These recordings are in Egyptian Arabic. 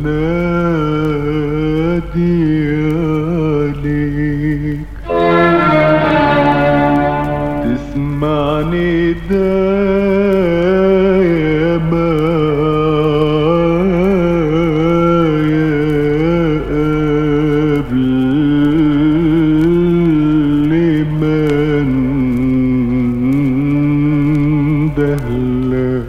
بنادي عليك تسمعني دايما قبل ما اندهلك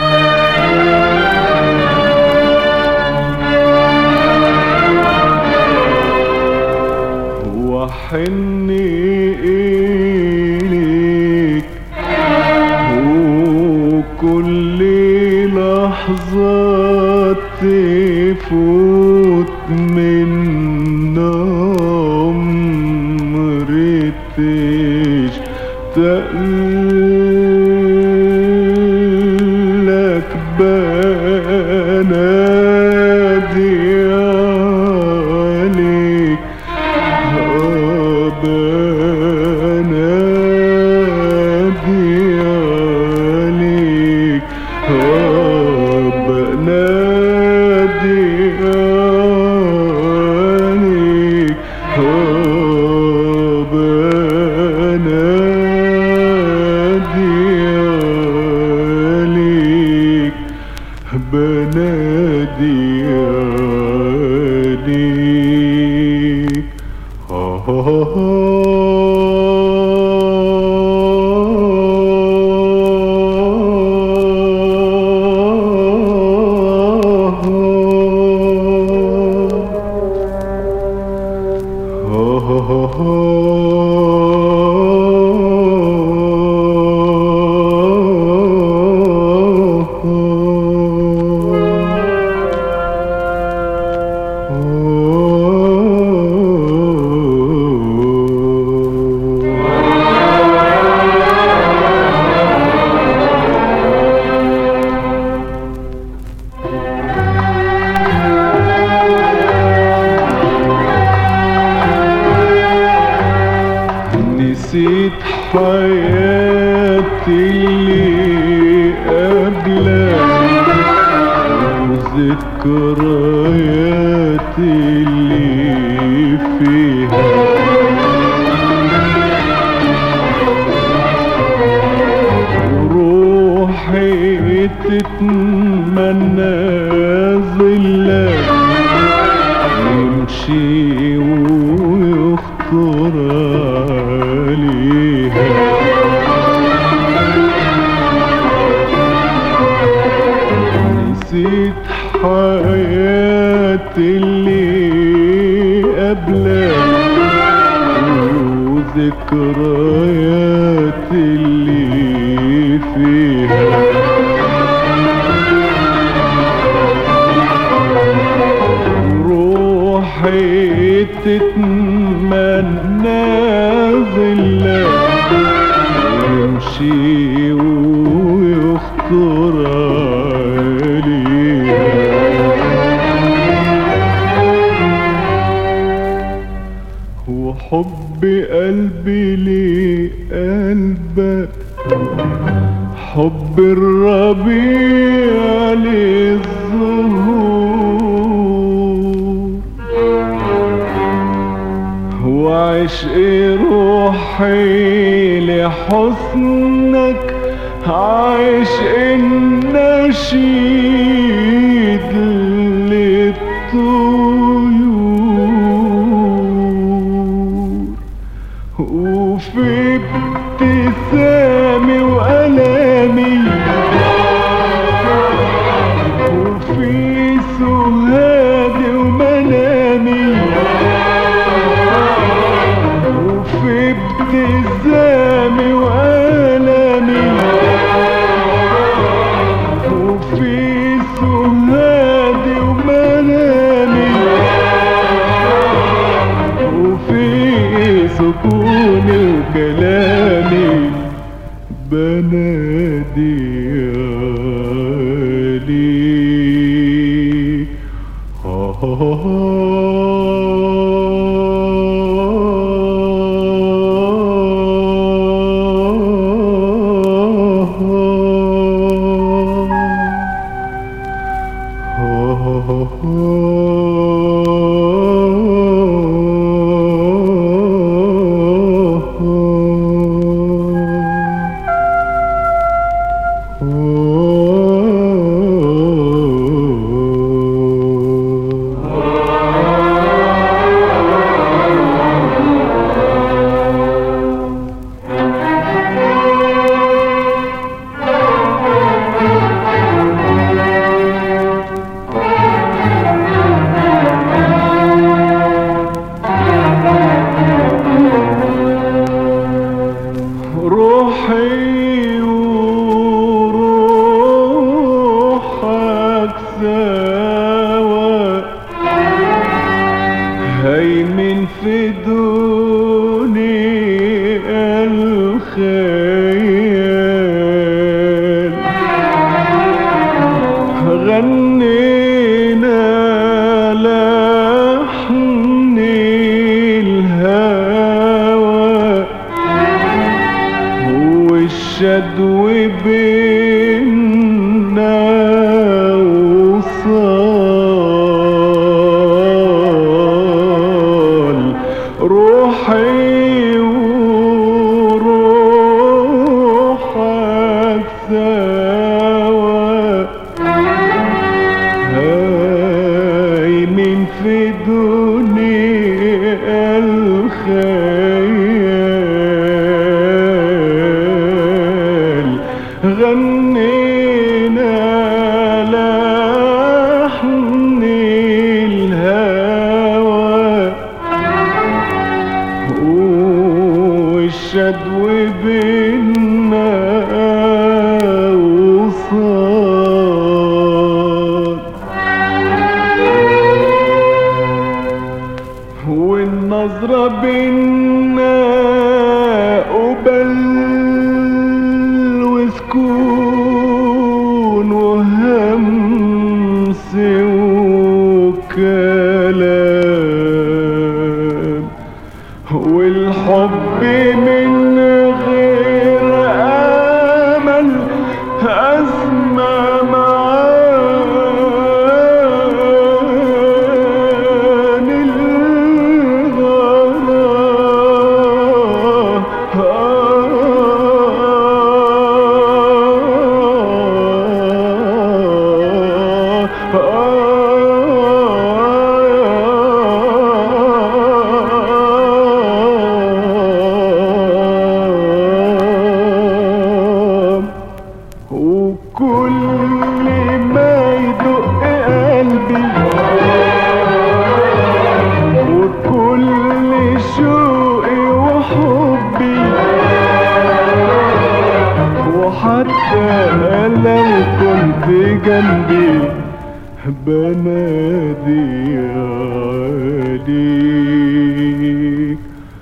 وحني إليك وكل لحظة تفوت من عمري تشتاق لك بنادي عليك بنادي عليك بنادي عليك بنادي عليك بنادي عليك نسيت حياتي اللي قبلك وذكرياتي اللي فيها روحي تتمنى ظلك يمشي ويخطر عليها نسيت حياتي اللي قبلك وذكرياتي اللي فيها روحي تتمنى ظلك يمشي ويخطر عليها وحب قلبي لقلبك حب الربيع للزهور وعشق روحي لحسنك عشق النشيد للطيور وفي ابتسامي وألامي وفي سهادي ومنامي وفي ابتسامي وألامي وفي سهادي ومنامي وفي سكوني وكلامي بنادي عليك Oh روحي وروحك سوا هيمن في دنيا الخيال غنينا لحن الهوى والشدو بينا وصال روحي وروحك سوا هايمين في دنيا الخيال غنينا لحن الهوى والشدو بينا وصال والنظرة بينا قبل وسكون وهمس وكلام والحب من غير امل اسمى معاني الغرام وكل ما يدق قلبي وكل شوقي وحبي وحتى لو كنت جنبي بنادي عليك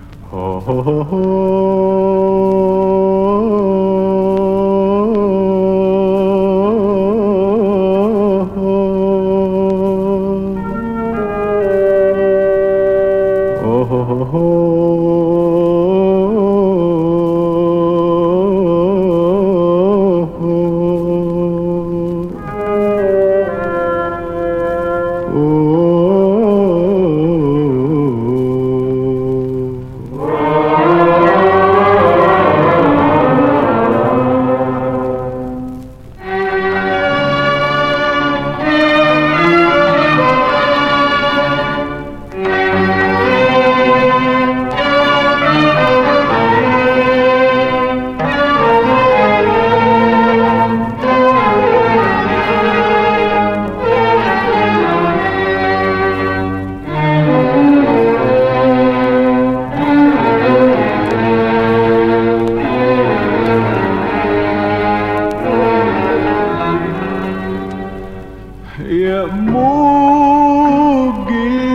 يا موج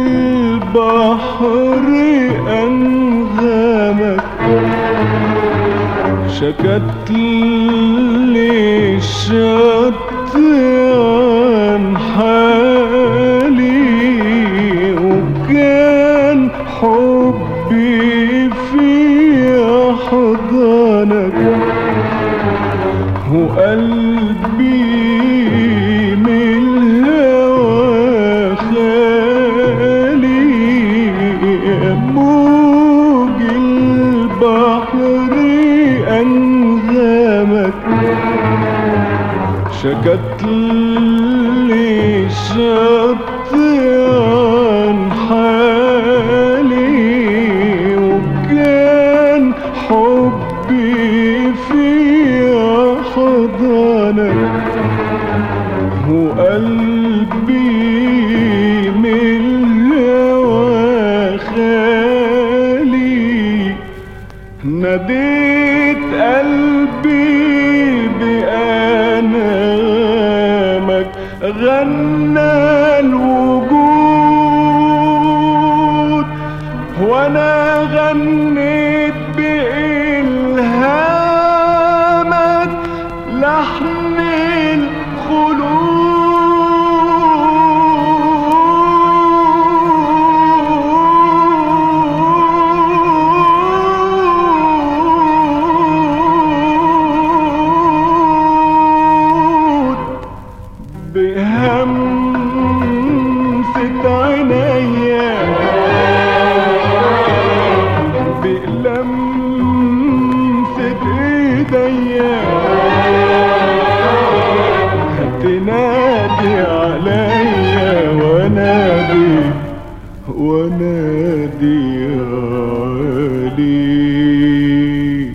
البحر أنغامك شكت لي الشط عن حالي وكان حبي في حضنك وقلبي من الهوى خالي عينيا بلمسة ايديا تنادي عليا ونادي ونادي علي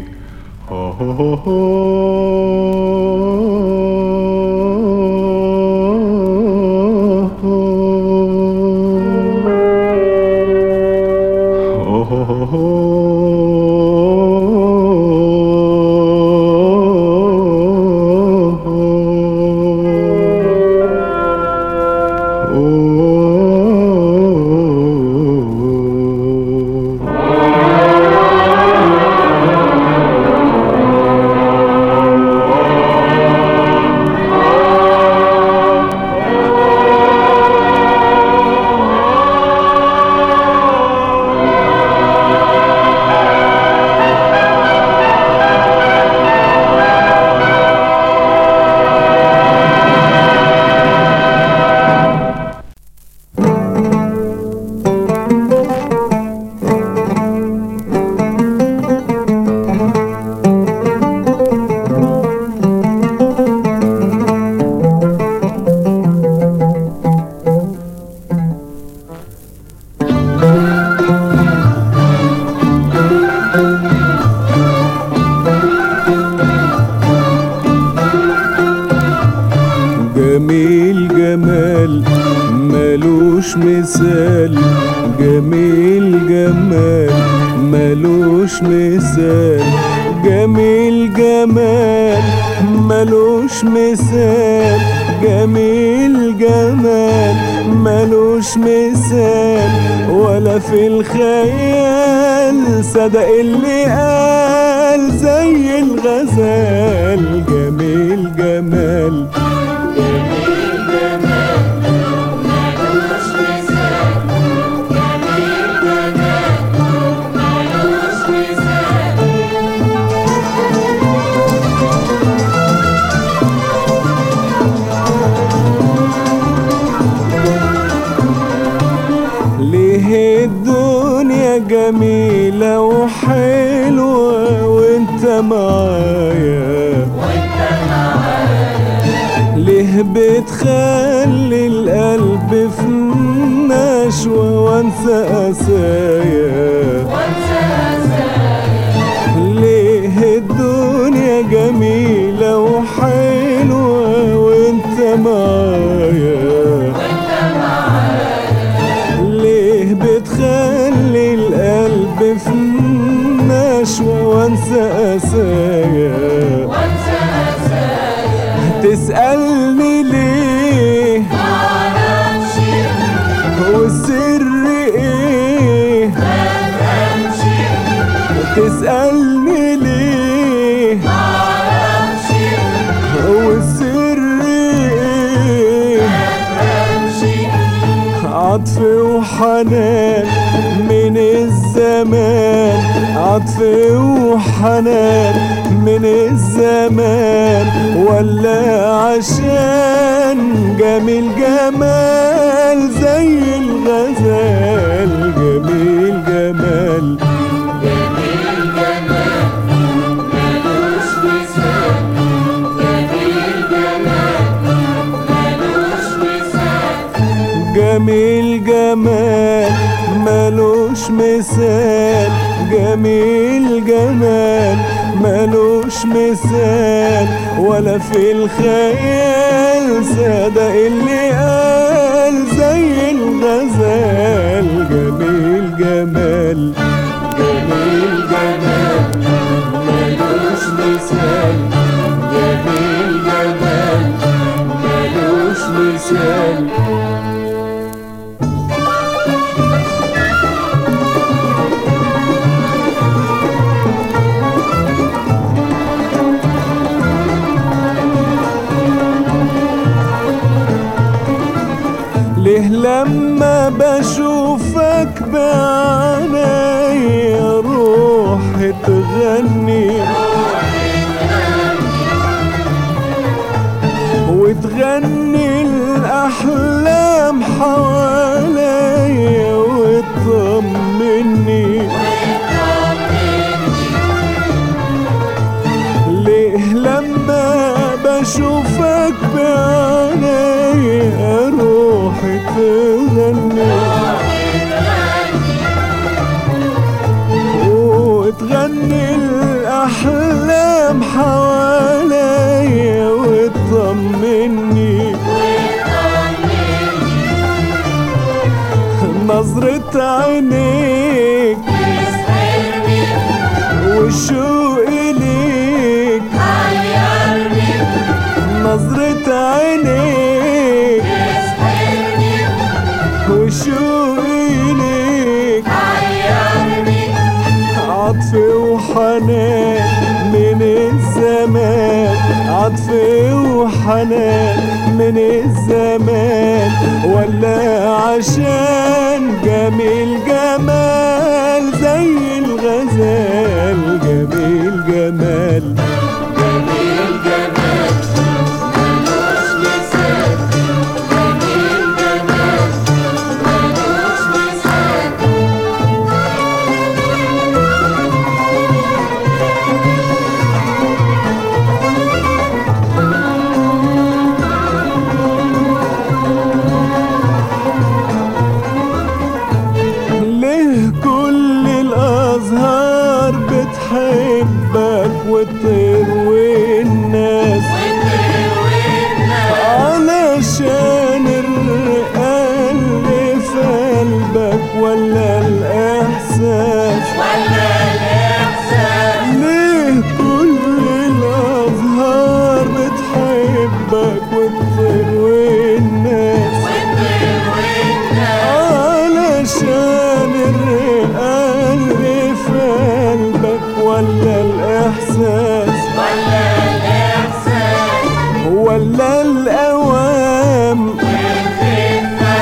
جميل جمال ملوش مثال جميل جمال ملوش مثال جميل جمال ملوش مثال جميل جمال ملوش مثال ولا في الخيال صدق اللي قال زي الغزال جميل جمال ليه الدنيا جميلة وحلوة وانت معايا ليه بتخلي القلب في نشوة وانسى قسايا ليه الدنيا جميلة وحلوة وانت معايا ليه بتخلي القلب في نشوة وانسى قسايا تسألني ليه والسر ايه تسألني ليه والسر ايه عطف وحنان من الزمان عطف وحنان من الزمان ولا عشان جميل جمال زي الغزال جميل جمال جميل جمال ملوش مثال جميل جمال ملوش مثال ولا في الخيال صدق اللي قال زي الغزال جميل جمال جميل جمال ملوش مثال جميل جمال ملوش مثال ليه لما بشوفك بعيني روحي تغني وتغني الأحلام حوالي تغني وتغني الأحلام حواليا وتطمني نظرة عينيك والشوق ليك نظرة عينيك والشوق ليك عطف وحنان من الزمان عطف وحنان من الزمان ولا عشان جميل جمال زي الغزال جميل جمال جميل جمال ملوش مثال جميل جمال ملوش مثال ليه كل الأزهار بتحبك وتطير والناس علشان الرقة اللي في قلبك ولا الإحساس ولا الإحساس ليه كل الأزهار بتحبك وتطير والناس والطير والناس علشان الرقة اللي في قلبك ولا الإحساس ولا الإحساس ولا الأوام والخفة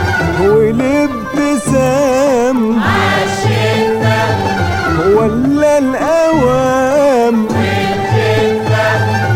والابتسام عالشدة ولا الأوام والخفة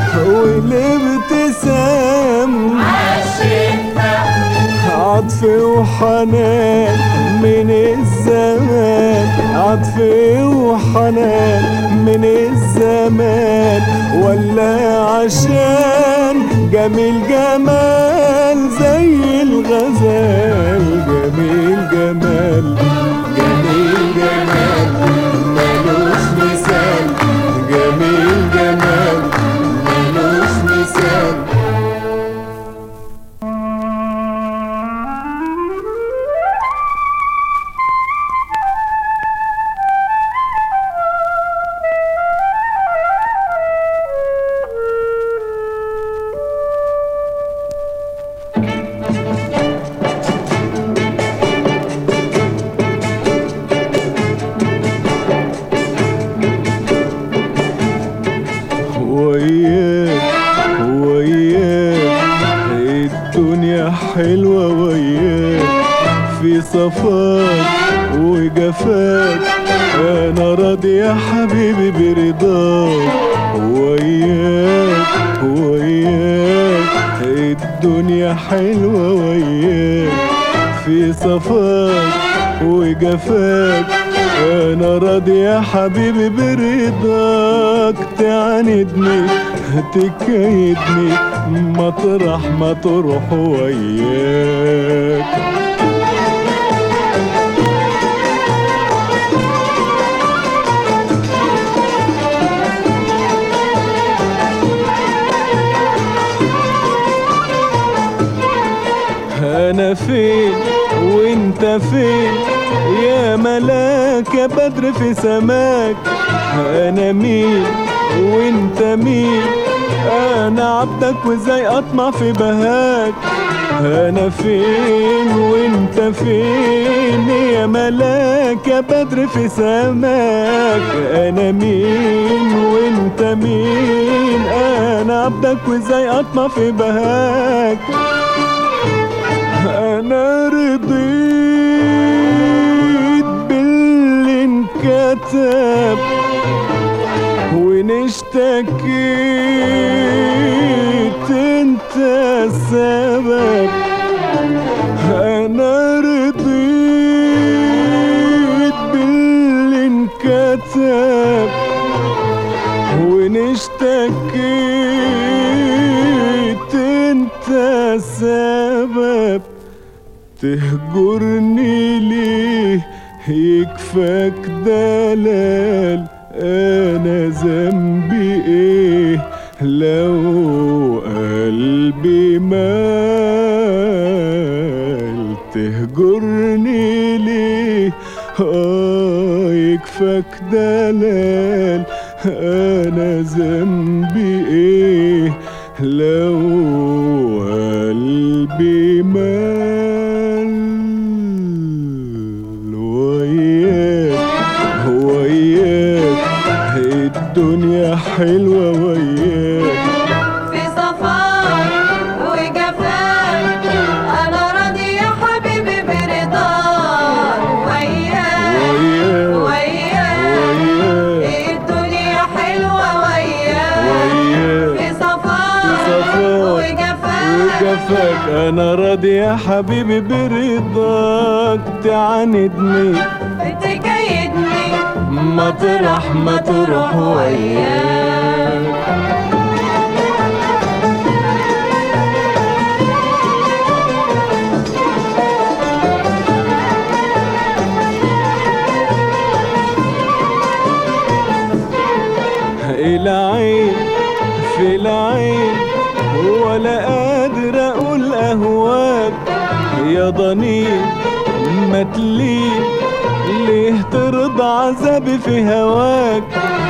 والابتسام عالشدة عطف وحنان من الزمان عطف وحنان من الزمان ولا عشان جميل جمال زي الغزال جميل جمال جميل جمال ملوش مثال جميل جمال ملوش مثال وياك وياك الدنيا حلوة وياك في صفاك وجفاك انا راضي يا حبيبي برضاك وياك وياك الدنيا حلوة وياك في صفاك وجفاك انا راضي يا حبيبي برضاك تعاندني تكيدني مطرح ما تروح وياك انا فين وانت فين يا ملاك يا بدر في سماك انا مين وانت مين انا عبدك وازاي اطمع في بهاك انا فين وانت فين يا ملاك يا بدر في سماك انا مين وانت مين انا عبدك وازاي اطمع في بهاك انا رضيت باللي انكتب وان اشتكيت انت السبب انا رضيت باللي انكتب وان اشتكيت انت السبب تهجر تهجرني ليه يكفاك دلال انا ذنبي ايه لو قلبي مال تهجرني ليه اه يكفاك دلال انا ذنبي ايه لو قلبي مال وياك وياك الدنيا حلوة وياك في صفاك وجفاك انا راضي يا حبيبي برضاك وياك وياك وياك وياك الدنيا حلوة وياك وياك في صفاك صفاك وجفاك وجفاك انا راضي يا حبيبي برضاك تعاندني تكيدني مطرح ما تروح وياك العين في العين ولا قادر اقول اهواك يا ضنين ما تلين ليه ترضى عذابي في هواك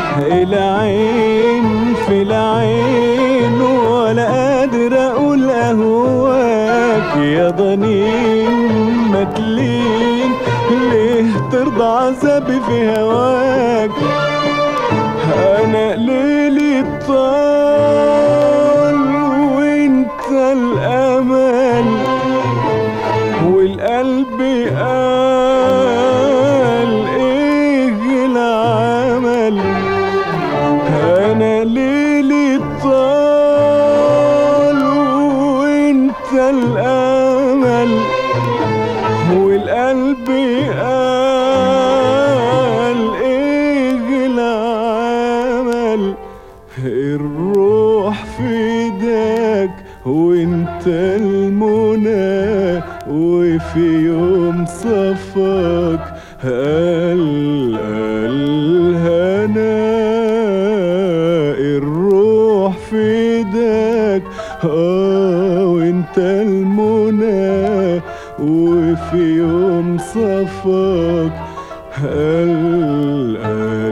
العين في العين ولا قادر اقول اهواك يا ضنين ما تلين ليه ترضى عذابي في هواك انا ليلي طال وانت الامل والقلب قال ايه العمل انا ليلي طال وانت الامل والقلب قال ايه العمل الروح في ايدك وانت المنى وفي يوم صفاك قال الهنا الروح في ايدك اه وانت المنى وفي يوم صفاك قال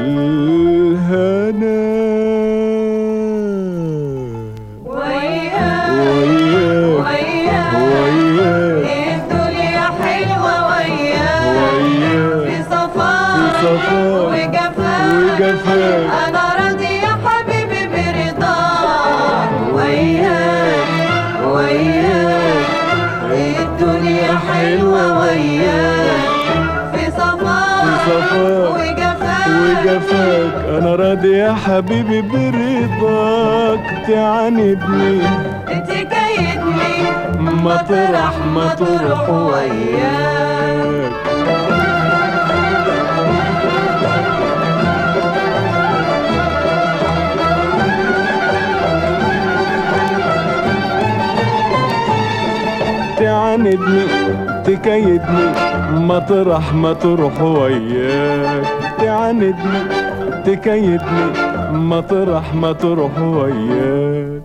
الهنا وياك وياك وياك وياك الدنيا حلوة وياك وياك في صفاك في صفاك وجفاك وجفاك انا راضي يا حبيبي برضاك وياك وياك الدنيا حلوة وياك في صفاك في صفاك وجفاك وجفاك انا راضي يا حبيبي برضاك تعاندني تكيدني مطرح ما تروح وياك تعاندني تكيدني مطرح ما تروح وياك تعاندني تكيدني مطرح ما تروح وياك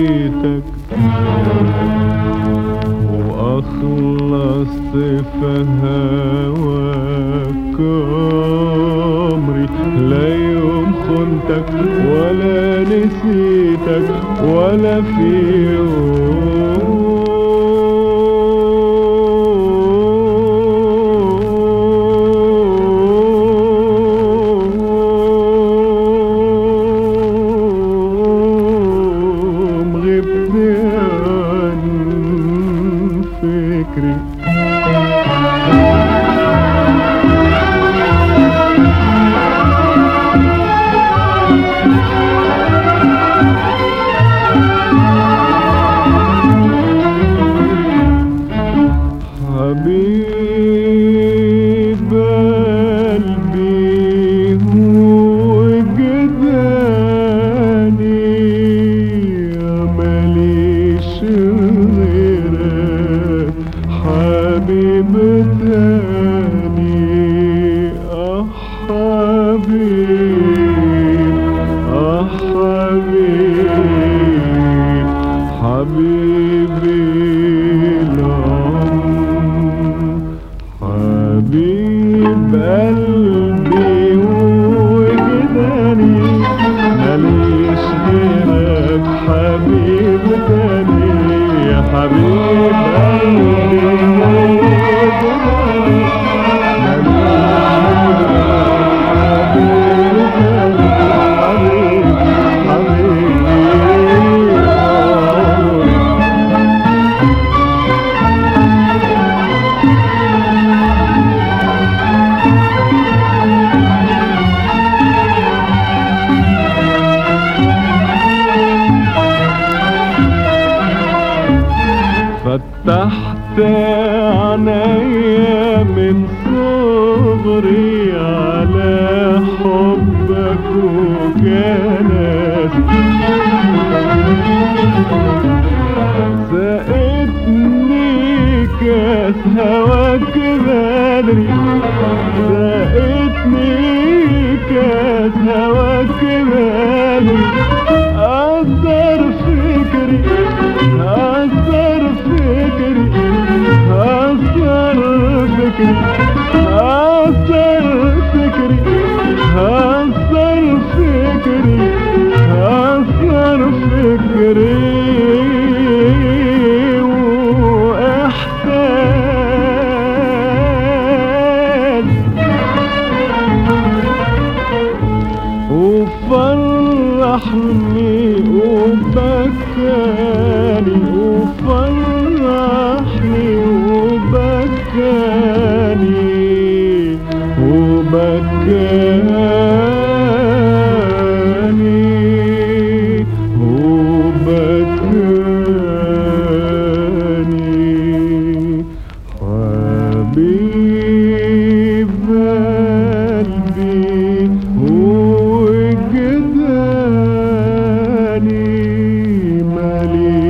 نسيتك وأخلصت في هواك عمري لا يوم خنتك ولا نسيتك ولا في يوم غبت عن فكري حبيب قلبي وجداني ماليش غيرك حبيب تاني اه حبيب اه حبيب حبيبي العمر حبيب قلبي وجداني ماليش غيرك حبيب تاني يا حبيب قلبي وجداني ماليش غيرك حبيب حبيب حبيبي فتحت عينيا من صغري على حبك وكانت سقتني كاس هواك بدري سقتني كاس هواك بدري أثر فكري أثر فكري أثر فكري أثر فكري أثر فكري أثر فكري واحتاج وفرحني وبكاني وفرحني وبكاني وبكاني وبكاني حبيب قلبي وجداني مالي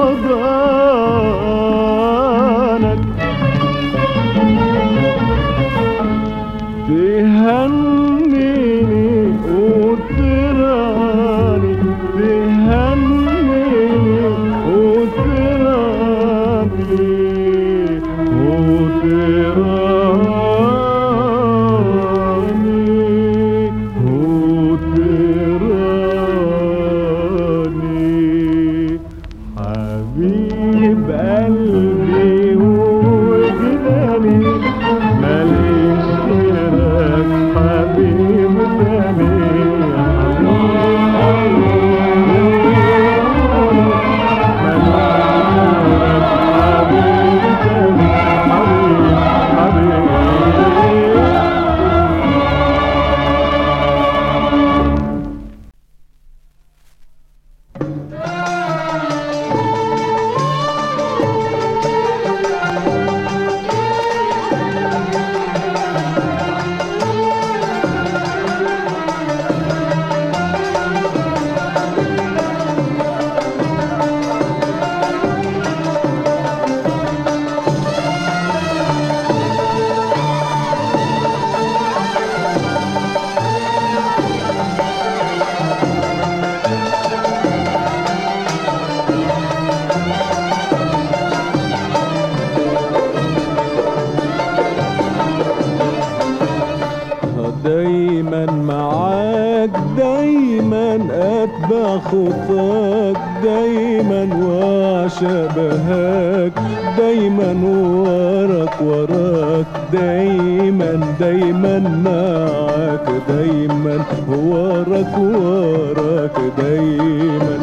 حضانك تهنيني وتراني تهنيني وتراني وتراني وتراني حبيب قلبي وجداني ماليش غيرك حبيب تاني دايما معاك دايما اتبع خطاك دايما واعشق بهاك دايما وراك وراك دايما دايما معاك دايما وراك وراك دايما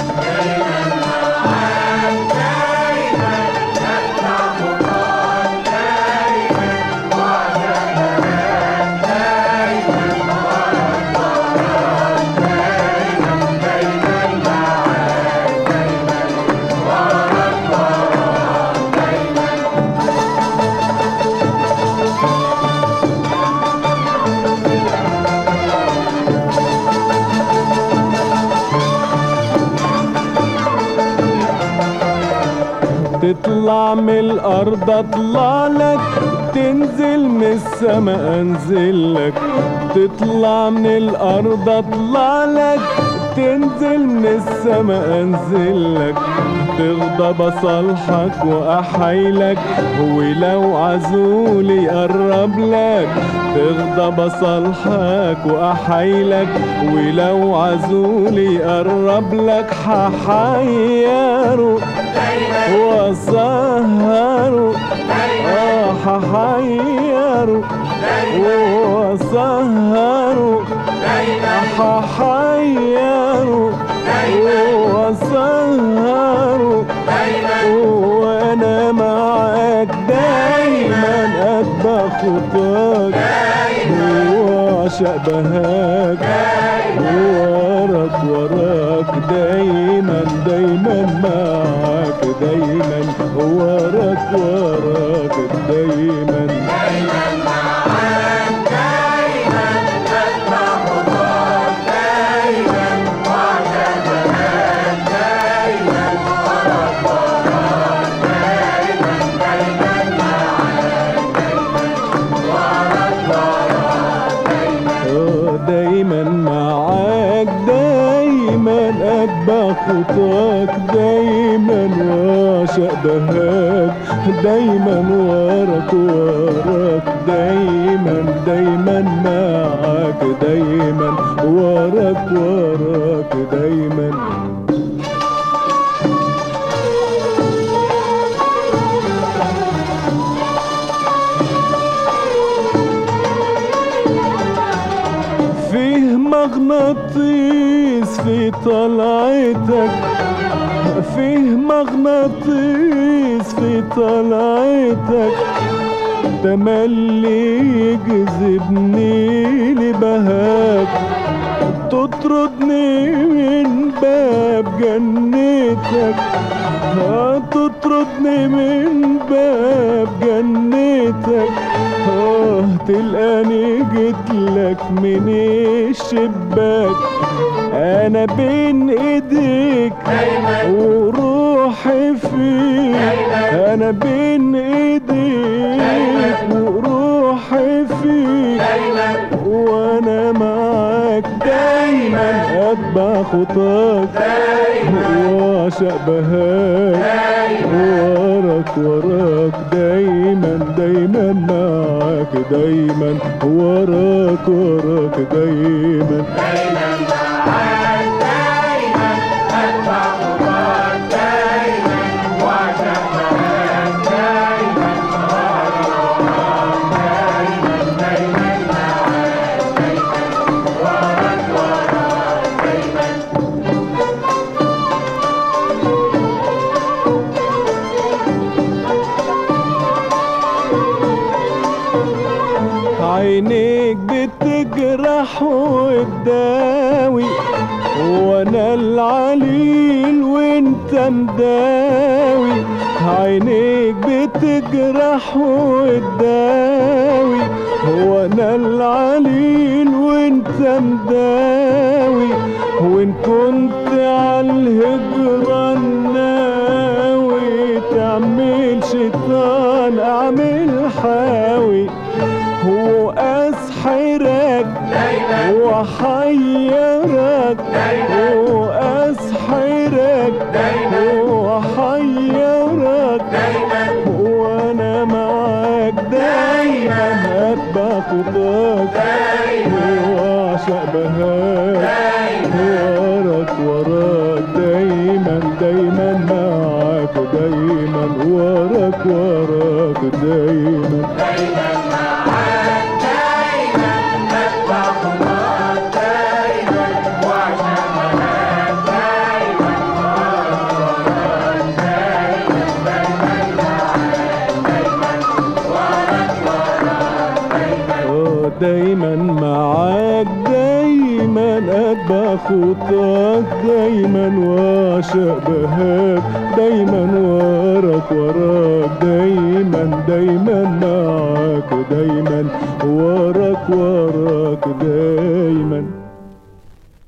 تطلع من الارض اطلع لك تنزل من السما انزل لك تطلع من الارض اطلع لك تنزل من السما انزل لك تغضب اصالحك واحايلك ولو عزولي قرب لك تغضب اصالحك واحايلك ولو عزولي قرب لك ححيره وسهروا اه ححيروا وسهروا ححيروا وسهروا وانا معاك دايما اتبع خطاك واعشق بهاك وراك وراك دايما دايما معاك دايما وراك وراك دايما آه، دايما معاك دايما اتبع خطاك دايما واشق بهاك دايما وراك وراك دايما دايما معاك دايما وراك وراك دايما فيه مغناطيس في طلعتك فيه مغناطيس في طلعتك تملي يجذبني لبهاك تطردني من باب جنتك آه، تطردني من باب جنتك آه تلقاني جيتلك من الشباك انا بين ايديك وروحي فيك انا بين ايديك وروحي فيك وانا معاك دايما اتبع خطاك واعشق بهاك وراك وراك دايما دايما معاك دايما وراك وراك دايما عينيك بتجرح وتداوي وانا العليل وانت مداوي عينيك بتجرح وتداوي وانا العليل وانت مداوي وان كنت عالهجرة ناوي تعمل شيطان اعمل حاوي واسحرك وحيرك واسحرك وحيرك وانا معاك دايما اتبع خطاك واعشق بهاك وراك وراك دايما دايما معاك دايما وراك وراك دايما آه دايما معاك دايما اتبع خطاك دايما واعشق بهاك دايما وراك وراك دايما دايما معاك دايما وراك وراك دايما